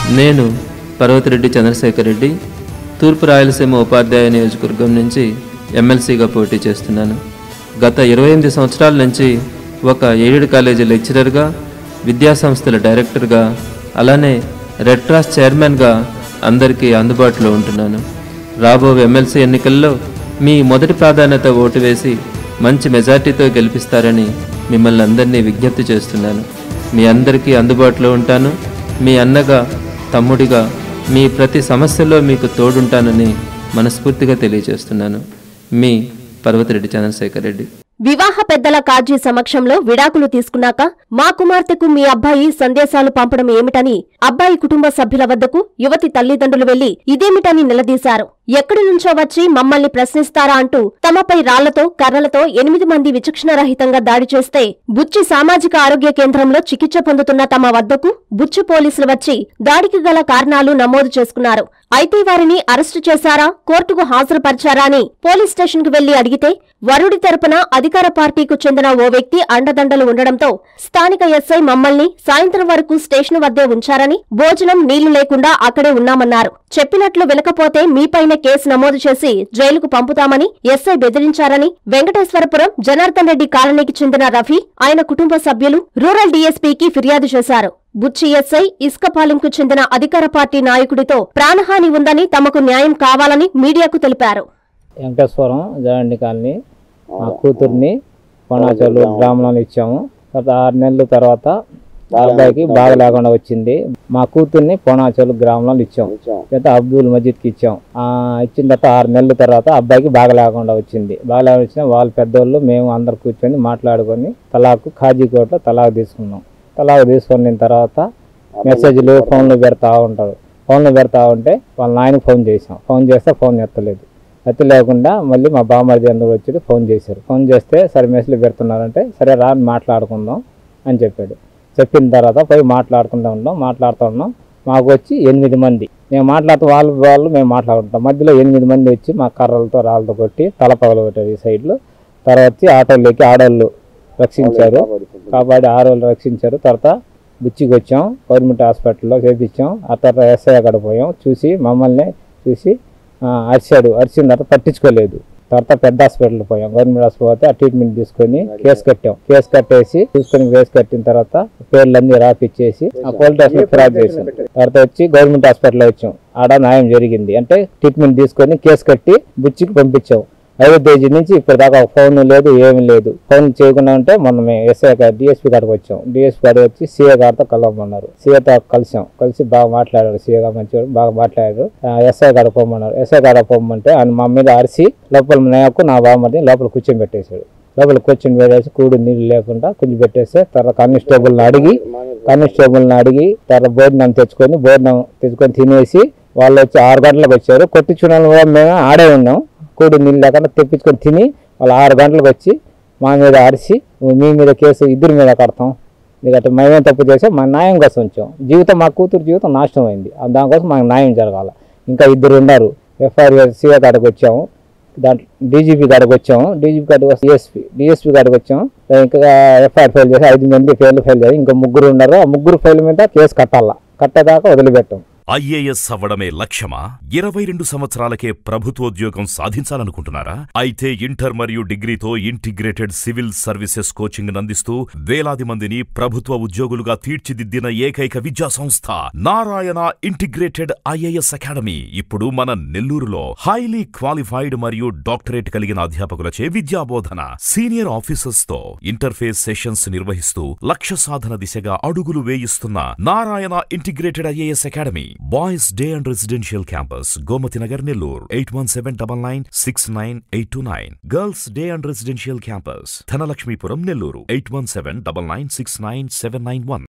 నేను పర్వతిరెడ్డి చంద్రశేఖర్ రెడ్డి తూర్పు రాయలసీమ ఉపాధ్యాయ నియోజకవర్గం నుంచి ఎమ్మెల్సీగా పోటీ చేస్తున్నాను గత ఇరవై ఎనిమిది సంవత్సరాల నుంచి ఒక ఎయిడెడ్ కాలేజీ లెక్చరర్గా విద్యాసంస్థల డైరెక్టర్గా అలానే రెడ్ క్రాస్ చైర్మన్గా అందరికీ అందుబాటులో ఉంటున్నాను రాబో ఎమ్మెల్సీ ఎన్నికల్లో మీ మొదటి ప్రాధాన్యత ఓటు వేసి మంచి మెజార్టీతో గెలిపిస్తారని మిమ్మల్ని అందరినీ విజ్ఞప్తి చేస్తున్నాను మీ అందరికీ అందుబాటులో ఉంటాను మీ అన్నగా తమ్ముడిగా మీ ప్రతి సమస్యలో మీకు తోడుంటానని మనస్ఫూర్తిగా తెలియజేస్తున్నాను మీ పర్వతిరెడ్డి చంద్రశేఖర్ రెడ్డి వివాహ పెద్దల కాజీ సమక్షంలో విడాకులు తీసుకున్నాక మా కుమార్తెకు మీ అబ్బాయి సందేశాలు పంపడం ఏమిటని అబ్బాయి కుటుంబ సభ్యుల వద్దకు యువతి తల్లిదండ్రులు వెళ్లి ఇదేమిటని నిలదీశారు ఎక్కడి నుంచో వచ్చి మమ్మల్ని ప్రశ్నిస్తారా అంటూ తమపై రాళ్లతో కర్రలతో ఎనిమిది మంది విచక్షణరహితంగా దాడి చేస్తే బుచ్చి సామాజిక ఆరోగ్య కేంద్రంలో చికిత్స పొందుతున్న తమ వద్దకు బుచ్చి పోలీసులు వచ్చి దాడికి గల కారణాలు నమోదు చేసుకున్నారు అయితే వారిని అరెస్టు చేశారా కోర్టుకు హాజరుపరిచారా అని పోలీస్ స్టేషన్ కు వెళ్లి అడిగితే వరుడి తరపున అధికార పార్టీకు చెందిన ఓ వ్యక్తి అండదండలు ఉండడంతో స్థానిక ఎస్ఐ మమ్మల్ని సాయంత్రం వరకు స్టేషన్ వద్దే ఉంచారని భోజనం నీళ్లు లేకుండా అక్కడే ఉన్నామన్నారు చెప్పినట్లు వినకపోతే మీపైన కేసు నమోదు చేసి జైలుకు పంపుతామని ఎస్ఐ బెదిరించారని వెంకటేశ్వరపురం జనార్దన్ రెడ్డి కాలనీకి చెందిన రఫీ ఆయన కుటుంబ సభ్యులు రూరల్ డీఎస్పీకి ఫిర్యాదు చేశారు బుచ్చి ఎస్ఐ ఇసుకపాలెంకు చెందిన అధికార పార్టీ నాయకుడితో ప్రాణహాని ఉందని తమకు న్యాయం కావాలని మీడియాకు తెలిపారు వెంకటేశ్వరం జగండి కాలనీ మా కూతుర్ని కొనాచోలు గ్రామంలో ఇచ్చాము తర్వాత ఆరు నెలల తర్వాత ఆ అబ్బాయికి బాగా లేకుండా వచ్చింది మా కూతుర్ని పోనాచోలు గ్రామంలో ఇచ్చాం తర్వాత అబ్దుల్ మజీద్కి ఇచ్చాం ఆ ఇచ్చిన తర్వాత ఆరు నెలల తర్వాత అబ్బాయికి బాగా లేకుండా వచ్చింది బాగా లేకుండా వచ్చిన వాళ్ళ పెద్దోళ్ళు మేము అందరు కూర్చొని మాట్లాడుకొని తలాకు ఖాజీ కోర్టులో తలాకు తీసుకున్నాం తలాకు తీసుకున్న తర్వాత మెసేజ్లు ఫోన్లు పెడతా ఉంటారు ఫోన్లు పెడతా ఉంటే వాళ్ళ నాయన ఫోన్ చేసాం ఫోన్ చేస్తే ఫోన్ ఎత్తలేదు ఎత్త లేకుండా మళ్ళీ మా బామ్మర్ది అందరూ వచ్చి ఫోన్ చేశారు ఫోన్ చేస్తే సరే మెసేజ్లు పెడుతున్నారంటే సరే రా అని మాట్లాడుకుందాం అని చెప్పాడు చెప్పిన తర్వాత పోయి మాట్లాడుకుంటూ ఉన్నాం మాట్లాడుతూ ఉన్నాం మాకు వచ్చి ఎనిమిది మంది మేము మాట్లాడుతూ వాళ్ళు వాళ్ళు మేము మాట్లాడుకుంటాం మధ్యలో ఎనిమిది మంది వచ్చి మా కర్రలతో రాళ్ళతో కొట్టి తల పగలగొట్టారు ఈ సైడ్లో తర్వాత వచ్చి ఆటోలోకి ఆడోళ్ళు రక్షించారు కాబట్టి ఆడోళ్ళు రక్షించారు తర్వాత బుచ్చికి వచ్చాం గవర్నమెంట్ హాస్పిటల్లో చేపించాం ఆ తర్వాత ఎస్ఐ అక్కడ పోయాం చూసి మమ్మల్ని చూసి ఆ, అరిచాడు అరిచిన తర్వాత పట్టించుకోలేదు తర్వాత పెద్ద హాస్పిటల్ పోయాం గవర్నమెంట్ హాస్పిటల్ పోతే ఆ ట్రీట్మెంట్ తీసుకొని కేసు కట్టాం కేసు కట్టేసి చూసుకొని కేసు కట్టిన తర్వాత పేర్లన్నీ రాపిచ్చేసి ఆ పోలీస్ స్టేషన్ ఫిర్యాదు చేసాం తర్వాత వచ్చి గవర్నమెంట్ హాస్పిటల్ వచ్చాం ఆడ న్యాయం జరిగింది అంటే ట్రీట్మెంట్ తీసుకొని కేసు కట్టి బుచ్చికి పంపించాం ఐదో తేదీ నుంచి ఇప్పటిదాకా ఒక ఫోన్ లేదు ఏమీ లేదు ఫోన్ చేయకుండా ఉంటే మొన్న మేము ఎస్ఐ గారు డిఎస్పీ గారికి వచ్చాం డిఎస్పీ గారు వచ్చి సీఏ గారితో కలవమన్నారు సీఏతో కలిసాం కలిసి బాగా మాట్లాడారు సీఏ గారు మంచివారు బాగా మాట్లాడారు ఆ, ఎస్ఐ గారు పోమన్నారు ఎస్ఐ గారు పోమంటే ఆయన మా మీద అరిసి లోపల నాకు నా బామ్మని లోపల కూర్చొని పెట్టేశాడు లోపల కూర్చొని పెట్టేసి కూడు నీళ్ళు లేకుండా కొంచెం పెట్టేస్తే తర్వాత కానిస్టేబుల్ని అడిగి కానిస్టేబుల్ని అడిగి తర్వాత భోజనం తెచ్చుకొని భోజనం తెచ్చుకొని తినేసి వాళ్ళు వచ్చి ఆరు గంటలకు వచ్చారు కొట్టించుకున్న వాళ్ళు మేము ఆడే ఉన్నాం కూడు నీళ్ళు లేకుండా తెప్పించుకొని తిని వాళ్ళు ఆరు గంటలకు వచ్చి మా మీద అరిసి "నువ్వు మీ మీద కేసు ఇద్దరి మీద కడతాం ఎందుకంటే మేమేం తప్పు చేసాం మా న్యాయం కోసం వచ్చాం జీవితం మా కూతురు జీవితం నాశనం అయింది ఆ దానికోసం మాకు న్యాయం జరగాల ఇంకా ఇద్దరు ఉన్నారు ఎఫ్ఐఆర్ సీఏ కాడికి వచ్చాము దాంట్లో డీజీపీ కాడికి వచ్చాము డీజీపీ కాడికి వస్తే డిఎస్పీ డిఎస్పీ కాడికి వచ్చాము ఇంకా ఎఫ్ఐఆర్ ఫైల్ చేసి ఐదు మంది ఫైల్ ఫైల్ చేసి ఇంకా ముగ్గురు ఉన్నారు ఆ ముగ్గురు ఫైల్ మీద కేసు కట్టాలా కట్టేదాకా వదిలిపెట్టాం ఐఏఎస్ అవ్వడమే లక్ష్యమా ఇరవై రెండు సంవత్సరాలకే ప్రభుత్వోద్యోగం సాధించాలనుకుంటున్నారా అయితే ఇంటర్ మరియు డిగ్రీతో ఇంటిగ్రేటెడ్ సివిల్ సర్వీసెస్ కోచింగ్ అందిస్తూ వేలాది మందిని ప్రభుత్వ ఉద్యోగులుగా తీర్చిదిద్దిన ఏకైక విద్యా సంస్థ నారాయణ ఇంటిగ్రేటెడ్ ఐఏఎస్ అకాడమీ ఇప్పుడు మన నెల్లూరులో హైలీ క్వాలిఫైడ్ మరియు డాక్టరేట్ కలిగిన అధ్యాపకులచే విద్యాబోధన సీనియర్ ఆఫీసర్స్ తో ఇంటర్ఫేస్ సెషన్స్ నిర్వహిస్తూ లక్ష్య సాధన దిశగా అడుగులు వేయిస్తున్న Narayana integrated IAS academy boys day and residential campus Gomathi Nagar Nellore eight one seven double nine six nine eight two nine girls day and residential campus Dhanalakshmipuram Nellore eight one seven double nine six nine seven nine one